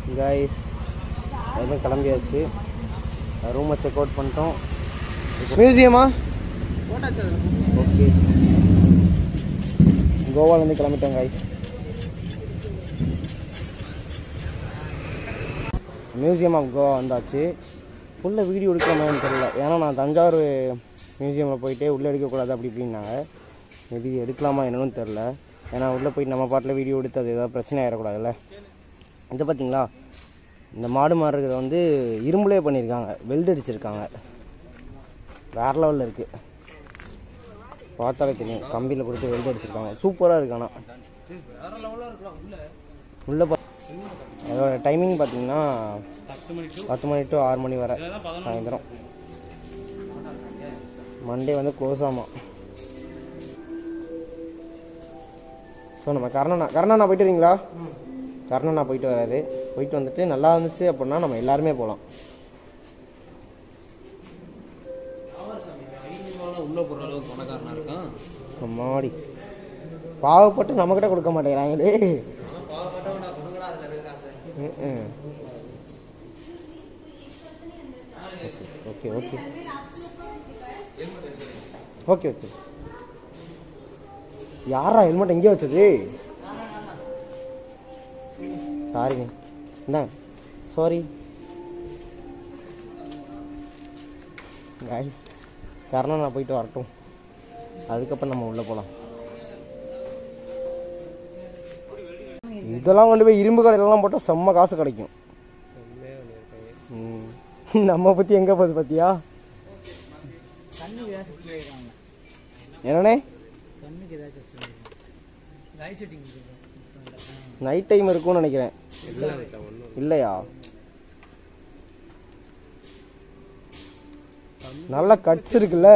Guys எல்லாமே கிளம்பியாச்சு ரூமை செக் அவுட் பண்ணிட்டோம் மியூசியமா ஓகே கோவாலேருந்து கிளம்பிட்டோம் கைஸ் மியூசியம் ஆஃப் கோவா வந்தாச்சு உள்ள வீடியோ எடுக்கலாமான்னு தெரியல ஏன்னா நான் தஞ்சாவூர் மியூசியமில் போயிட்டு உள்ளே எடுக்கக்கூடாது அப்படி இப்படின்னாங்க மேபி எடுக்கலாமா என்னன்னு தெரில ஏன்னா உள்ளே போயிட்டு நம்ம பாட்டில் வீடியோ எடுத்து அது ஏதாவது பிரச்சனை ஆகிடக்கூடாதுல்ல இது பார்த்தீங்களா இந்த மாடு மாடுறத வந்து இரும்புலே பண்ணியிருக்காங்க வெல்டு அடிச்சிருக்காங்க வேற லெவலில் இருக்குது பார்த்தாலே தெரியும் கம்பியில் கொடுத்து வெல்டு அடிச்சிருக்காங்க சூப்பராக இருக்கு ஆனால் உள்ள பா அதோட டைமிங் பார்த்தீங்கன்னா பத்து மணி டு ஆறு மணி வரை சாயந்தரம் மண்டே வந்து க்ளோஸ் ஆமாம் ஸோ நம்ம கர்ணனா கர்ணனா போயிட்டு வரீங்களா கர்ணனா போயிட்டு வராரு போயிட்டு வந்துட்டு நல்லா இருந்துச்சு அப்படின்னா நம்ம எல்லாருமே போகலாம் உள்ள போற அளவுக்கு பணக்காரனா இருக்கான் மாடி பாவப்பட்டு நம்மக்கிட்ட கொடுக்க மாட்டேங்கிறாங்களே ம்ம். ஓகே ஓகே ஓகே ஓகே யாரா ஹெல்மெட் எங்கே வச்சது சாரிங்க இந்தாங்க சாரி காய் கரணம் நான் போயிட்டு வரட்டும் அதுக்கப்புறம் நம்ம உள்ளே போகலாம் இதெல்லாம் கொண்டு போய் இரும்பு கடையிலலாம் போட்டால் செம்ம காசு கிடைக்கும் ம். நம்ம பற்றி எங்கே போகுது பார்த்தியா கண்ணுக்கு ஏதாச்சும் வச்சிருக்காங்க என்னண்ணே கண்ணுக்கு ஏதாச்சும் வச்சிருக்காங்க லைட் செட்டிங் நைட் டைம் இருக்கும்னு நினைக்கிறேன் இல்லையா நல்ல கட்ஸ் இருக்குல்ல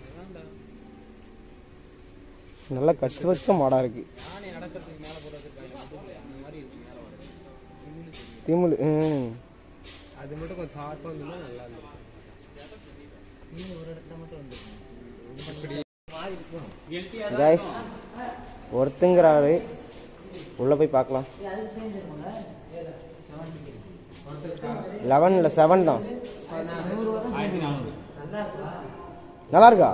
நல்ல கட்ஸ் வச்ச மாடா இருக்கு நானே நடக்கிறதுக்கு மேலே போட வச்சிருக்காங்க அந்த மாதிரி இருக்கு மேலே வர திமுல் ம் அது மட்டும் கொஞ்சம் ஷார்ப்பாக இருந்ததுன்னா நல்லா இருந்துச்சு இன்னும் ஒரு இடத்துல மட்டும் வந்துருக்கும் கைஸ் ஒருத்தங்கிறாரு உள்ள போய் பார்க்கலாம் லெவன் இல்லை செவன் தான் நல்லா இருக்கா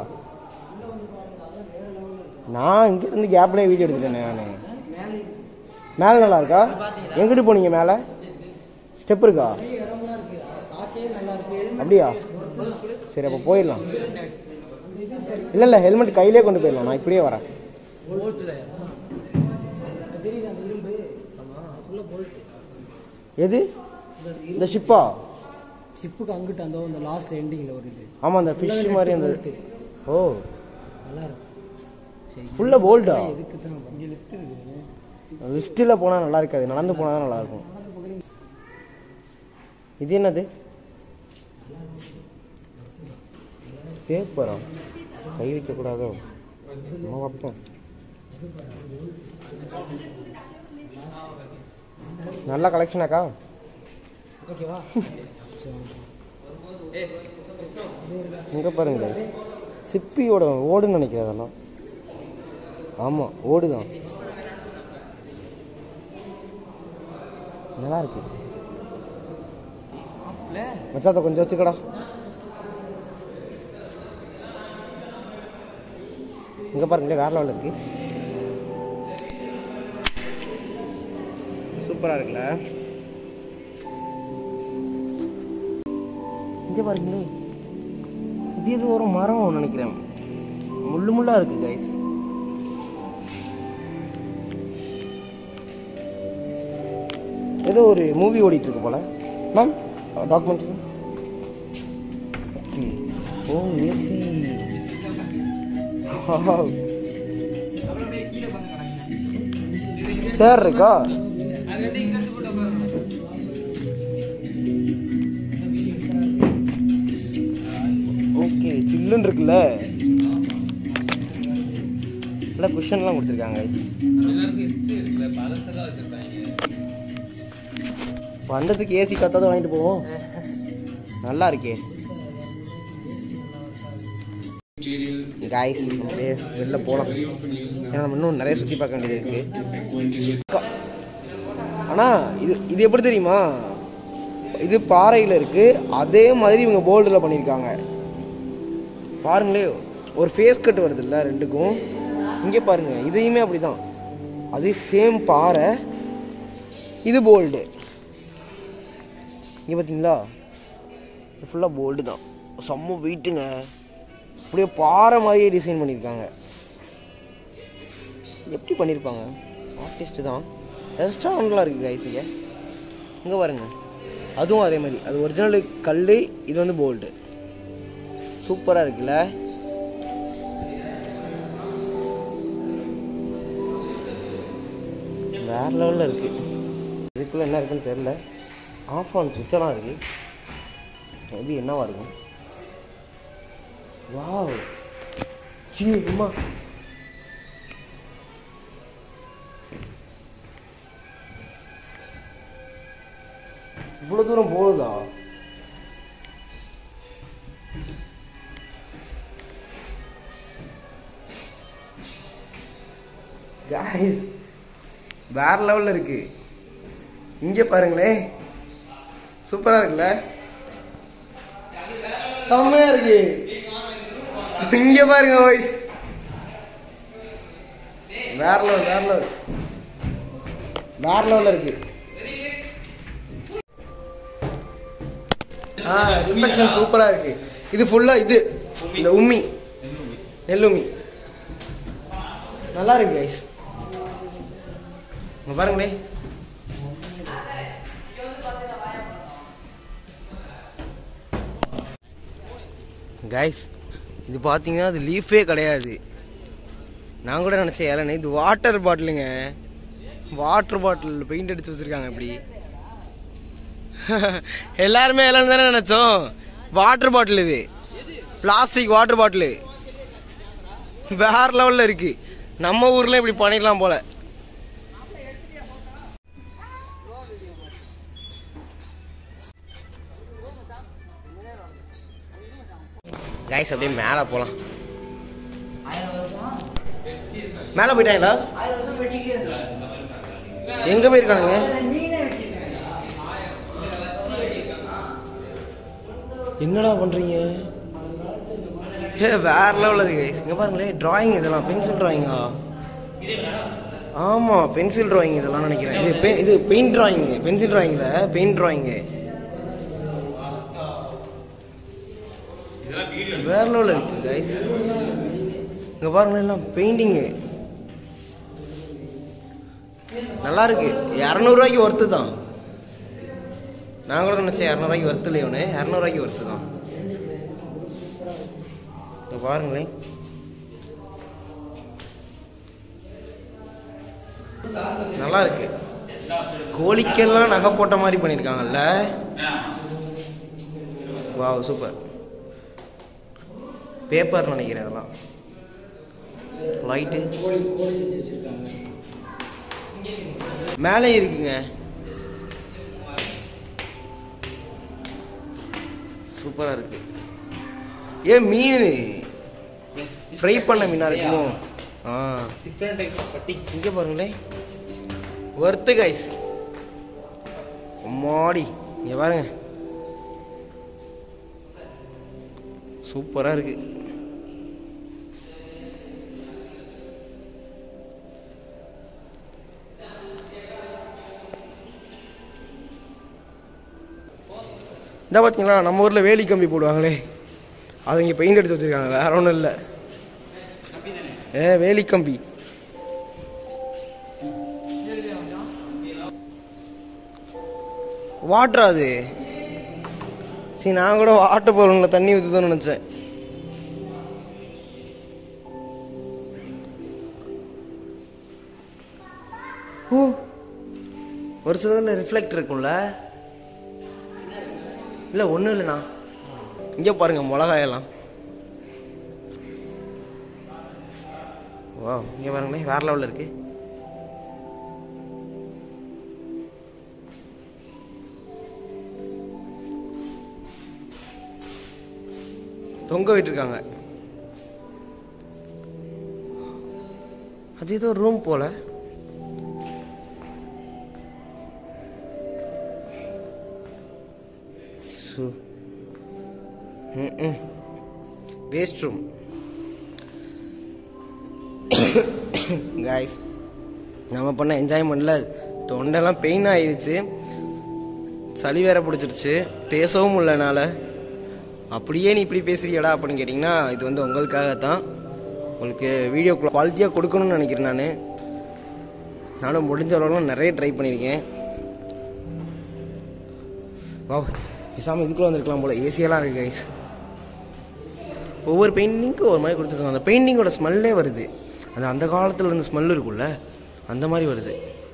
நான் இங்க இருந்து கேப்லேயே வீடியோ எடுத்துட்டேன் நான் மேலே நல்லா இருக்கா எங்கிட்டு போனீங்க மேலே ஸ்டெப் இருக்கா அப்படியா சரி அப்போ போயிடலாம் இல்லை இல்லை ஹெல்மெட் கையிலே கொண்டு போயிடலாம் நான் இப்படியே வரேன் தெரியுது அந்த இரும்பு ஆமாம் ஃபுல்லாக போல்ட்டு எது இந்த ஷிப்பா ஷிப்புக்கு அங்கிட்டு அந்த அந்த லாஸ்ட் எண்டிங்கில் ஒரு இது ஆமாம் அந்த ஃபிஷ் மாதிரி அந்த ஓ நல்லா இருக்கும் சரி ஃபுல்லாக போல்டா எதுக்கு தான் இங்கே லிஃப்ட் இருக்குது லிஃப்ட்டில் போனால் நல்லா இருக்காது நடந்து போனால் தான் நல்லா இருக்கும் இது என்னது பேப்பரா கை வைக்கக்கூடாதோ நம்ம வைப்போம் நல்ல கலெக்ஷனாக்கா ஓகேவா இங்கே பாருங்களேன் சிப்பியோட ஓடுன்னு நினைக்கிறேன் அதெல்லாம் ஆமாம் ஓடு தான் நல்லா இருக்கு மச்சாத்த கொஞ்சம் வச்சுக்கடா இங்கே பாருங்களேன் வேற லெவலில் இருக்கு சூப்பராக இருக்குல்ல இங்கே பாருங்களே இது இது ஒரு மரம் நினைக்கிறேன் முள்ளு முள்ளா இருக்கு கைஸ் ஏதோ ஒரு மூவி ஓடிட்டு இருக்கு போல மேம் டாக்குமெண்ட்ரி ஓ ஏசி சேர் இருக்கா ஓகே சில்லுன்னு இருக்குல்ல நல்லா குஷன்லாம் கொடுத்துருக்காங்க வந்ததுக்கு ஏசி கத்தாத வாங்கிட்டு போவோம் நல்லா இருக்கே காய்ஸ் அப்படியே வெளில போகலாம் ஏன்னா நம்ம இன்னும் நிறைய சுற்றி பார்க்க வேண்டியது இருக்கு அக்கா, அண்ணா இது இது எப்படி தெரியுமா இது பாறையில் இருக்குது அதே மாதிரி இவங்க போல்டில் பண்ணியிருக்காங்க பாருங்களே ஒரு ஃபேஸ் கட் வருது இல்லை ரெண்டுக்கும் இங்கே பாருங்க இதையுமே அப்படிதான் அதே சேம் பாறை இது போல்டு இங்கே பார்த்தீங்களா இது ஃபுல்லாக போல்டு தான் செம்ம வெயிட்டுங்க அப்படியே பாறை மாதிரியே டிசைன் பண்ணியிருக்காங்க எப்படி பண்ணியிருப்பாங்க ஆர்டிஸ்ட் தான் ரெஸ்டாரண்ட்லாம் இருக்குது கைஸ் இங்கே இங்கே பாருங்க அதுவும் அதே மாதிரி அது ஒரிஜினல் கல் இது வந்து போல்டு சூப்பராக இருக்குல்ல வேற லெவலில் இருக்கு இதுக்குள்ளே என்ன இருக்குன்னு தெரில ஆஃப் ஆன் சுவிட்செல்லாம் இருக்கு மேபி என்னவா இருக்கும் வாவ் சீ அம்மா இவ்வளோ தூரம் போகுதா காய்ஸ் வேற லெவலில் இருக்கு இங்கே பாருங்களேன் சூப்பராக இருக்குல்ல செம்மையா இருக்கு இங்க பாருங்க வாய்ஸ் வேற லெவல் வேற லெவல் வேற லெவலில் இருக்கு ஆ ரிஃப்ளெக்ஷன் சூப்பராக இருக்கு இது ஃபுல்லாக இது இந்த உம்மி நெல்லுமி நல்லா இருக்கு கைஸ் இங்க பாருங்களே கைஸ் இது பார்த்தீங்கன்னா அது லீஃபே கிடையாது நான் கூட நினச்சேன் இளநீ இது வாட்டர் பாட்டிலுங்க வாட்டர் பாட்டில் பெயிண்ட் அடிச்சு வச்சிருக்காங்க இப்படி எல்லாருமே இளநீ தானே நினச்சோம் வாட்டர் பாட்டில் இது பிளாஸ்டிக் வாட்டர் பாட்டில் வேற லெவலில் இருக்கு நம்ம ஊர்ல இப்படி பண்ணிடலாம் போல கைஸ் அப்படியே மேலே போகலாம் மேலே போயிட்டாங்களா எங்க போயிருக்கானுங்க என்னடா பண்றீங்க ஏ வேற லெவலில் இருக்கு இங்க பாருங்களேன் டிராயிங் இதெல்லாம் பென்சில் டிராயிங்கா ஆமா பென்சில் டிராயிங் இதெல்லாம் நினைக்கிறேன் இது pe- இது பெயிண்ட் டிராயிங் பென்சில் டிராயிங்ல பெயிண்ட் டிராயிங் வேற லெவலில் இருக்கு கைஸ் இங்க பாருங்களேன் எல்லாம் பெயிண்டிங்கு நல்லா இருக்கு இரநூறுவாய்க்கு ஒர்த்து தான் நான் கூட நினச்சேன் இரநூறுவாய்க்கு ஒர்த்து இல்லை இவனு இரநூறுவாய்க்கு ஒர்த்து தான் இங்க பாருங்களேன் நல்லா இருக்கு கோழிக்கெல்லாம் நகை போட்ட மாதிரி பண்ணியிருக்காங்கல்ல வாவ் சூப்பர் பேப்பர் நினைக்கிறேன் அதெல்லாம் லைட்டு மேலே இருக்குங்க சூப்பரா இருக்கு ஏன் மீன் ஃப்ரை பண்ண மீனா இருக்குமோ ஆ டிஃப்ரெண்ட் டைப் ஆஃப் பட்டி இங்க பாருங்களேன் ஒர்த்து கைஸ் அம்மாடி இங்க பாருங்க சூப்பரா இருக்கு இந்த பார்த்தீங்களா நம்ம ஊரில் வேலி கம்பி போடுவாங்களே அது இங்கே பெயிண்ட் அடிச்சு வச்சிருக்காங்க வேற ஒன்றும் இல்லை ஏ வேலி கம்பி வாட்டர் அது சரி நான் கூட வாட்டர் போகிறவங்கள தண்ணி ஊற்றுதோன்னு நினச்சேன் ஓ ஒரு சிலதில் ரிஃப்ளெக்ட் இருக்கும்ல இல்லை ஒன்றும் இல்லைண்ணா இங்கே பாருங்க மிளகாயெல்லாம் வா இங்கே பாருங்களேன் வேற லெவலில் இருக்கு தொங்க விட்டுருக்காங்க அது ஏதோ ரூம் போல ஸோ வேஸ்ட் ரூம் காய்ஸ் நம்ம பண்ண என்ஜாய்மெண்ட்டில் தொண்டெல்லாம் பெயின் ஆயிடுச்சு சளி வேற பிடிச்சிருச்சு பேசவும் முடியல என்னால் அப்படியே நீ இப்படி பேசுறியடா அப்படின்னு கேட்டிங்கன்னா இது வந்து உங்களுக்காக தான் உங்களுக்கு வீடியோ குவாலிட்டியாக கொடுக்கணும்னு நினைக்கிறேன் நான் நானும் முடிஞ்ச அளவுலாம் நிறைய ட்ரை பண்ணியிருக்கேன் வா பேசாமல் இதுக்குள்ளே வந்திருக்கலாம் போல் ஏசியெல்லாம் இருக்குது கைஸ் ஒவ்வொரு பெயிண்டிங்க்கும் ஒரு மாதிரி கொடுத்துருக்காங்க அந்த பெயிண்டிங்கோட ஸ்மெல்லே வருது அது அந்த காலத்தில் இருந்த ஸ்மெல் இருக்கும்ல அந்த மாதிரி வருது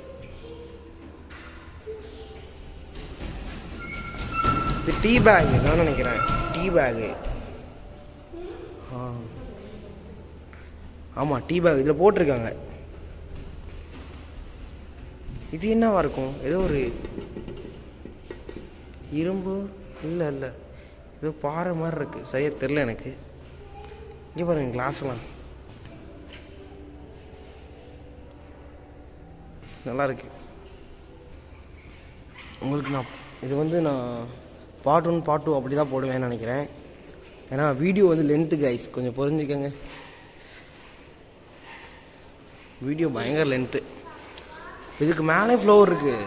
இது டீ பேக் தான் நினைக்கிறேன் டீ பேகு ஆமாம் டீ பேக் இதில் போட்டிருக்காங்க இது என்னவா இருக்கும் ஏதோ ஒரு இரும்பு இல்லை இல்லை ஏதோ பாறை மாதிரி இருக்கு சரியா தெரில எனக்கு இங்கே பாருங்க கிளாஸ்லாம் நல்லா இருக்கு உங்களுக்கு நான் இது வந்து நான் பார்ட் ஒன் பார்ட் டூ அப்படி தான் போடுவேன்னு நினைக்கிறேன் ஏன்னா வீடியோ வந்து லென்த்து கைஸ் கொஞ்சம் புரிஞ்சுக்கங்க வீடியோ பயங்கர லென்த்து இதுக்கு மேலே ஃப்ளோர் இருக்கு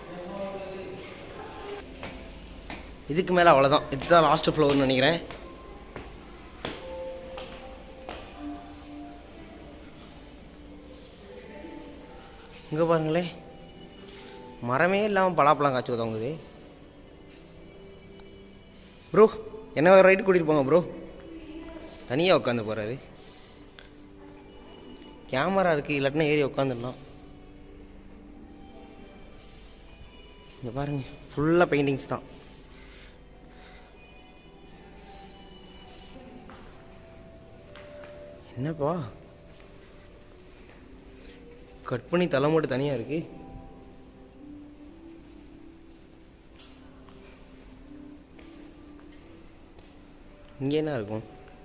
இதுக்கு மேலே அவ்வளோதான் இதுதான் லாஸ்ட் ஃப்ளோர்னு நினைக்கிறேன் இங்கே பாருங்களேன் மரமே இல்லாமல் பலாப்பழம் காய்ச்சி உதவுங்குது ப்ரோ என்ன ரைட்டு கூட்டிகிட்டு போங்க ப்ரோ தனியாக உட்காந்து போகிறாரு கேமரா இருக்குது இல்லாட்டினா ஏறி உட்காந்துடலாம் இங்கே பாருங்க ஃபுல்லாக பெயிண்டிங்ஸ் தான் என்னப்பா கட் பண்ணி தலை மட்டும் தனியாக இருக்கு இங்கே என்ன இருக்கும்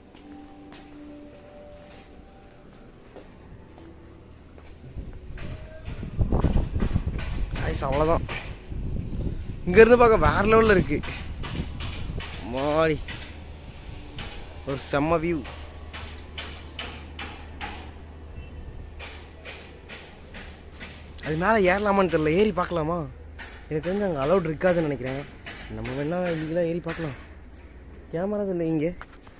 ஐஸ் அவ்வளோதான் இங்கேருந்து பார்க்க வேற லெவலில் இருக்கு மாடி ஒரு செம்ம வியூ அது மேலே ஏறலாமான்னு தெரியல ஏறி பார்க்கலாமா எனக்கு தெரிஞ்சு அங்கே அலௌட் இருக்காதுன்னு நினைக்கிறேன் நம்ம வேணா இங்கெல்லாம் ஏறி பார்க்கலாம் கேமரா இல்லை இங்கே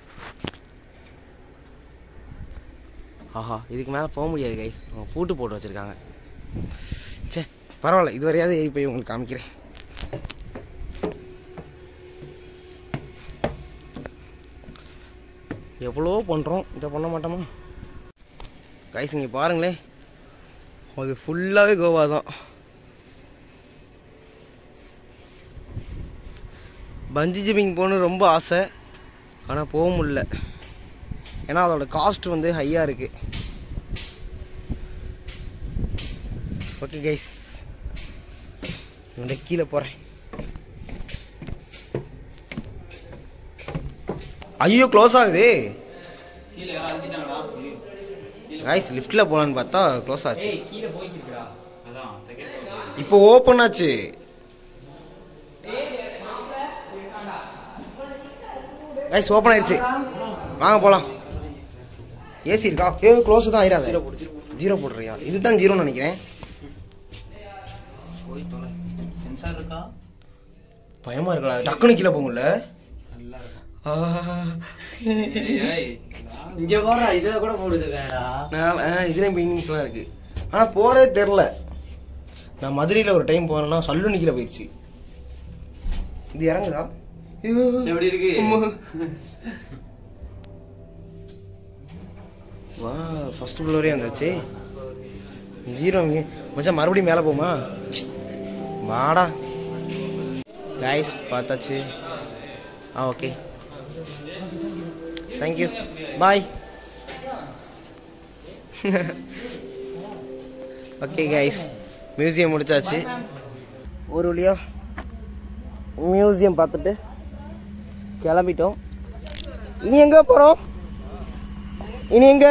ஆஹா இதுக்கு மேலே போக முடியாது கைஸ் அவங்க பூட்டு போட்டு வச்சுருக்காங்க சே பரவாயில்ல இதுவரையாவது ஏறி போய் உங்களுக்கு காமிக்கிறேன் எவ்வளோ பண்ணுறோம் இதை பண்ண மாட்டோமா கைஸ் இங்கே பாருங்களேன் அது ஃபுல்லாகவே கோவா தான் பஞ்சி ஜம்பிங் போகணுன்னு ரொம்ப ஆசை ஆனால் போக முடியல ஏன்னா அதோட காஸ்ட் வந்து ஹையாக இருக்கு ஓகே கைஸ் இந்த கீழே போகிறேன் ஐயோ க்ளோஸ் ஆகுது கீழே யாரும் அழுத்திட்டாங்களா கைஸ் லிஃப்ட்டில் போகலான்னு பார்த்தா க்ளோஸ் ஆச்சு ஏய் கீழே போய்க்கிருக்கா அதான் செகண்ட் இப்போ ஓப்பன் ஆச்சு கைஸ் ஓப்பன் ஆயிடுச்சு வாங்க போலாம் ஏசி இருக்கா ஏ க்ளோஸ் தான் ஆயிராது ஜீரோ போடுறியா இதுதான் ஜீரோன்னு நினைக்கிறேன் போய் தொலை சென்சார் இருக்கா பயமா இருக்கா டக்குனு கீழே போகும்ல நல்லா இங்க போறா இத கூட போடுது வேடா இதுலேயும் பெயிண்டிங்ஸ்லாம் இருக்கு ஆனா போறதே தெரில நான் மதுரையில் ஒரு டைம் போனேன்னா சல்லு கீழே போயிடுச்சு இது இறங்குதா ஐயோ. எப்படி இருக்கு? அம்மா. வா ஃபர்ஸ்ட் ஃப்ளோரே வந்தாச்சு ஜீரோ இங்கே மச்சான் மறுபடியும் மேலே போமா வாடா கைஸ் பார்த்தாச்சு ஆ okay thank you bye okay guys museum முடிச்சாச்சு ஒரு வழியா மியூசியம் பார்த்துட்டு கிளம்பிட்டோம் இனி எங்க போறோம் இனி எங்க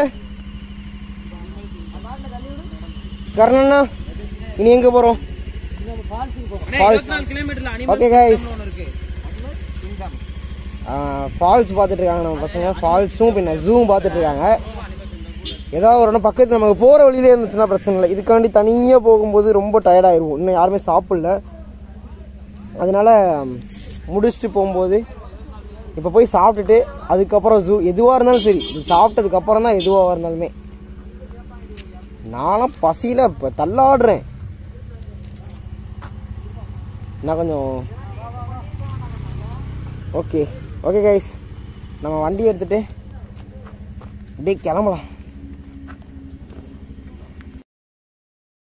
கர்ணண்ணா இனி எங்க போறோம் Falls. கிலோமீட்டர்ல ஓகே கைஸ் இருக்கு ஃபால்ஸ் பார்த்துட்டு இருக்காங்க நம்ம பசங்க ஃபால்ஸும் பின்ன ஜூவும் பார்த்துட்டு இருக்காங்க ஏதாவது ஒரு இடம் பக்கத்தில் நமக்கு போகிற வழியிலே இருந்துச்சுன்னா பிரச்சனை இல்லை இதுக்காண்டி தனியாக போகும்போது ரொம்ப டயர்டாயிருக்கும் இன்னும் யாருமே சாப்பிடல அதனால முடிச்சுட்டு போகும்போது இப்போ போய் சாப்பிட்டுட்டு அதுக்கப்புறம் ஜூ எதுவாக இருந்தாலும் சரி இது சாப்பிட்டதுக்கப்புறம் தான் எதுவாக இருந்தாலுமே நானும் பசியில் இப்போ தள்ளாடுறேன் நான் கொஞ்சம் ஓகே ஓகே கைஸ் நம்ம வண்டி எடுத்துகிட்டு அப்படியே கிளம்பலாம்